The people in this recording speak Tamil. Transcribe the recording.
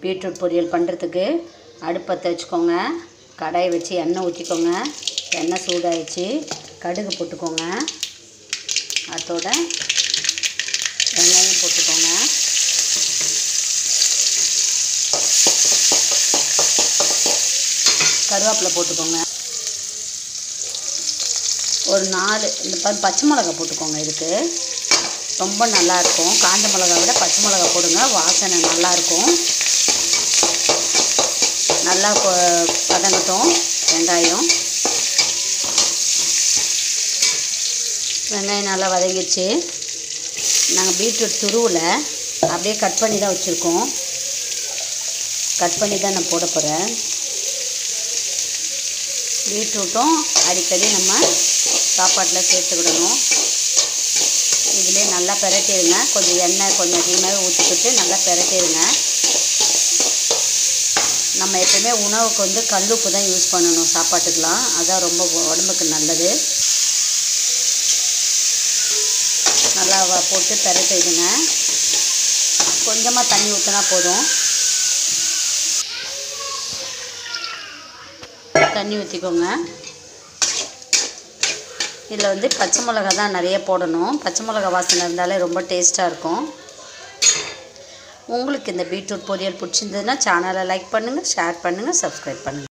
பீட்ரூட் பொரியல் பண்ணுறதுக்கு அடுப்பத்தை வச்சுக்கோங்க கடாயை வச்சு எண்ணெய் ஊற்றிக்கோங்க எண்ணெய் சூடாயிடுச்சு கடுகு போட்டுக்கோங்க அதோட வெங்காயம் போட்டுக்கோங்க கருவேப்பிலை போட்டுக்கோங்க ஒரு நாலு இந்த ப பச்சை மிளகா போட்டுக்கோங்க இதுக்கு ரொம்ப நல்லாயிருக்கும் காஞ்ச மிளகா விட பச்சை மிளகா போடுங்க வாசனை நல்லாயிருக்கும் நல்லா கொ- வதங்கட்டும் வெங்காயம் வெங்காயம் நல்லா வதங்கிடுச்சு நாங்கள் பீட்ரூட் துருவில் அப்படியே கட் பண்ணி தான் வச்சுருக்கோம் கட் பண்ணி தான் நான் போட போகிறேன் பீட்ரூட்டும் அடிக்கடி நம்ம சாப்பாட்டில் சேர்த்துக்கிடணும் இதிலே நல்லா பிரட்டிடுங்க கொஞ்சம் எண்ணெய் கொஞ்சம் அதிகமாகவே ஊற்றிக்கிட்டு நல்லா பிரட்டிடுங்க நம்ம எப்பயுமே உணவுக்கு வந்து கல்லுப்பு தான் யூஸ் பண்ணணும் சாப்பாட்டுக்கெலாம் அதான் ரொம்ப உ- உடம்புக்கு நல்லது நல்லா வ- போட்டு பிரட்டிடுங்க கொஞ்சமாக தண்ணி ஊற்றினா போதும் தண்ணி ஊற்றிக்கோங்க இதில் வந்து பச்சை மிளகா தான் நிறைய போடணும் பச்சை மிளகா வாசனை இருந்தாலே ரொம்ப டேஸ்ட்டாக இருக்கும் உங்களுக்கு இந்த பீட்ரூட் பொரியல் பிடிச்சிருந்ததுன்னா சேனலை லைக் பண்ணுங்கள் ஷேர் பண்ணுங்கள் சப்ஸ்கிரைப் பண்ணுங்கள்